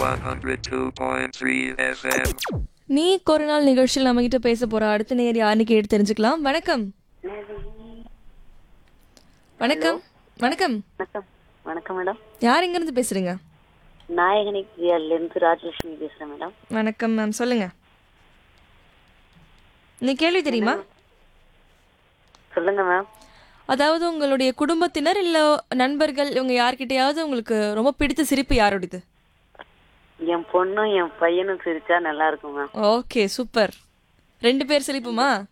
102.3 FM. நீ ஒரு நாள் நிகழ்ச்சியில் நம்ம கிட்ட பேச போற அடுத்த நேர் யாருன்னு கேட்டு தெரிஞ்சுக்கலாம் வணக்கம் வணக்கம் வணக்கம் வணக்கம் வணக்கம் மேடம் யார் எங்க இருந்து பேசுறீங்க நாயகனி கிரியால இருந்து ராஜலட்சுமி பேசுறேன் மேடம் வணக்கம் மேம் சொல்லுங்க நீ கேள்வி தெரியுமா சொல்லுங்க மேம் அதாவது உங்களுடைய குடும்பத்தினர் இல்ல நண்பர்கள் இவங்க யார்கிட்டயாவது உங்களுக்கு ரொம்ப பிடித்த சிரிப்பு யாரோடது என் பொண்ணும் என் பையனும் சிரிச்சா நல்லா இருக்கும் மேம் ஓகே சூப்பர் ரெண்டு பேர் சிரிப்புமா